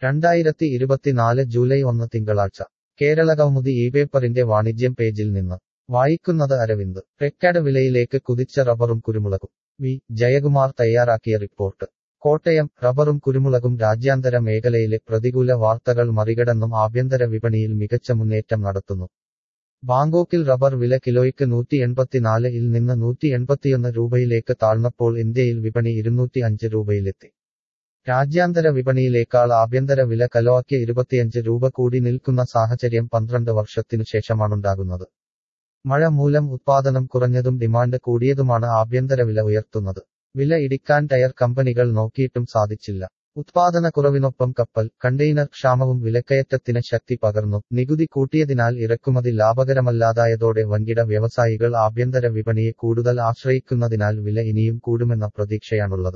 രണ്ടായിരത്തി ഇരുപത്തിനാല് ജൂലൈ ഒന്ന് തിങ്കളാഴ്ച കേരളകൗമുദി ഈ പേപ്പറിന്റെ വാണിജ്യം പേജിൽ നിന്ന് വായിക്കുന്നത് അരവിന്ദ് റെക്കാർഡ് വിലയിലേക്ക് കുതിച്ച റബ്ബറും കുരുമുളകും വി ജയകുമാർ തയ്യാറാക്കിയ റിപ്പോർട്ട് കോട്ടയം റബ്ബറും കുരുമുളകും രാജ്യാന്തര മേഖലയിലെ പ്രതികൂല വാർത്തകൾ മറികടന്നും ആഭ്യന്തര വിപണിയിൽ മികച്ച മുന്നേറ്റം നടത്തുന്നു ബാങ്കോക്കിൽ റബ്ബർ വില കിലോയ്ക്ക് നൂറ്റി എൺപത്തിനാല് ഇൽ നിന്ന് നൂറ്റി എൺപത്തിയൊന്ന് രൂപയിലേക്ക് താഴ്ന്നപ്പോൾ ഇന്ത്യയിൽ വിപണി ഇരുന്നൂറ്റി അഞ്ച് രൂപയിലെത്തി രാജ്യാന്തര വിപണിയിലേക്കാൾ ആഭ്യന്തര വില കലോയ്ക്ക് ഇരുപത്തിയഞ്ച് രൂപ കൂടി നിൽക്കുന്ന സാഹചര്യം പന്ത്രണ്ട് വർഷത്തിനു ശേഷമാണുണ്ടാകുന്നത് മഴ മൂലം ഉത്പാദനം കുറഞ്ഞതും ഡിമാൻഡ് കൂടിയതുമാണ് ആഭ്യന്തര വില ഉയർത്തുന്നത് വില ഇടിക്കാൻ ടയർ കമ്പനികൾ നോക്കിയിട്ടും സാധിച്ചില്ല ഉത്പാദന കുറവിനൊപ്പം കപ്പൽ കണ്ടെയ്നർ ക്ഷാമവും വിലക്കയറ്റത്തിന് ശക്തി പകർന്നു നികുതി കൂട്ടിയതിനാൽ ഇറക്കുമതി ലാഭകരമല്ലാതായതോടെ വൻകിട വ്യവസായികൾ ആഭ്യന്തര വിപണിയെ കൂടുതൽ ആശ്രയിക്കുന്നതിനാൽ വില ഇനിയും കൂടുമെന്ന പ്രതീക്ഷയാണുള്ളത്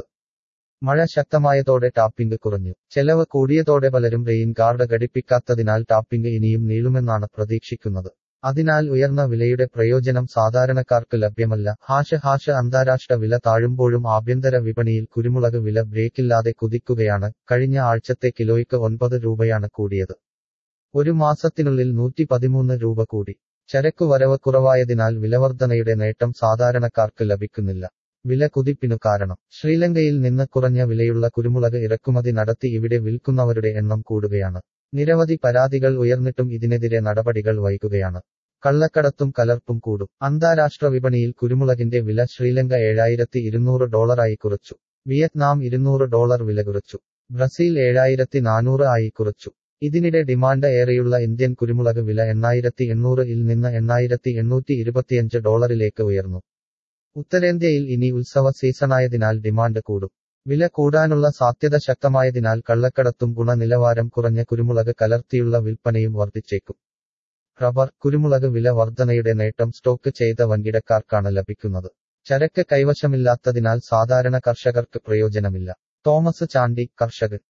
മഴ ശക്തമായതോടെ ടാപ്പിംഗ് കുറഞ്ഞു ചെലവ് കൂടിയതോടെ പലരും റെയിൻ ഗാർഡ് ഘടിപ്പിക്കാത്തതിനാൽ ടാപ്പിംഗ് ഇനിയും നീളുമെന്നാണ് പ്രതീക്ഷിക്കുന്നത് അതിനാൽ ഉയർന്ന വിലയുടെ പ്രയോജനം സാധാരണക്കാർക്ക് ലഭ്യമല്ല ഹാഷ് ഹാഷ് അന്താരാഷ്ട്ര വില താഴുമ്പോഴും ആഭ്യന്തര വിപണിയിൽ കുരുമുളക് വില ബ്രേക്കില്ലാതെ കുതിക്കുകയാണ് കഴിഞ്ഞ ആഴ്ചത്തെ കിലോയ്ക്ക് ഒൻപത് രൂപയാണ് കൂടിയത് ഒരു മാസത്തിനുള്ളിൽ നൂറ്റി പതിമൂന്ന് രൂപ കൂടി ചരക്കു വരവ് കുറവായതിനാൽ വിലവർധനയുടെ നേട്ടം സാധാരണക്കാർക്ക് ലഭിക്കുന്നില്ല വില കുതിപ്പിനു കാരണം ശ്രീലങ്കയിൽ നിന്ന് കുറഞ്ഞ വിലയുള്ള കുരുമുളക് ഇറക്കുമതി നടത്തി ഇവിടെ വിൽക്കുന്നവരുടെ എണ്ണം കൂടുകയാണ് നിരവധി പരാതികൾ ഉയർന്നിട്ടും ഇതിനെതിരെ നടപടികൾ വൈകുകയാണ് കള്ളക്കടത്തും കലർപ്പും കൂടും അന്താരാഷ്ട്ര വിപണിയിൽ കുരുമുളകിന്റെ വില ശ്രീലങ്ക ഏഴായിരത്തി ഇരുന്നൂറ് ഡോളറായി കുറച്ചു വിയറ്റ്നാം ഇരുന്നൂറ് ഡോളർ വില കുറച്ചു ബ്രസീൽ ഏഴായിരത്തി നാനൂറ് ആയി കുറച്ചു ഇതിനിടെ ഡിമാൻഡ് ഏറെയുള്ള ഇന്ത്യൻ കുരുമുളക് വില എണ്ണായിരത്തി എണ്ണൂറ് ഇൽ നിന്ന് എണ്ണായിരത്തി എണ്ണൂറ്റി ഇരുപത്തിയഞ്ച് ഡോളറിലേക്ക് ഉയർന്നു ഉത്തരേന്ത്യയിൽ ഇനി ഉത്സവ സീസണായതിനാൽ ഡിമാൻഡ് കൂടും വില കൂടാനുള്ള സാധ്യത ശക്തമായതിനാൽ കള്ളക്കടത്തും ഗുണനിലവാരം കുറഞ്ഞ കുരുമുളക് കലർത്തിയുള്ള വിൽപ്പനയും വർദ്ധിച്ചേക്കും റബ്ബർ കുരുമുളക് വില വർധനയുടെ നേട്ടം സ്റ്റോക്ക് ചെയ്ത വൻകിടക്കാർക്കാണ് ലഭിക്കുന്നത് ചരക്ക് കൈവശമില്ലാത്തതിനാൽ സാധാരണ കർഷകർക്ക് പ്രയോജനമില്ല തോമസ് ചാണ്ടി കർഷകർ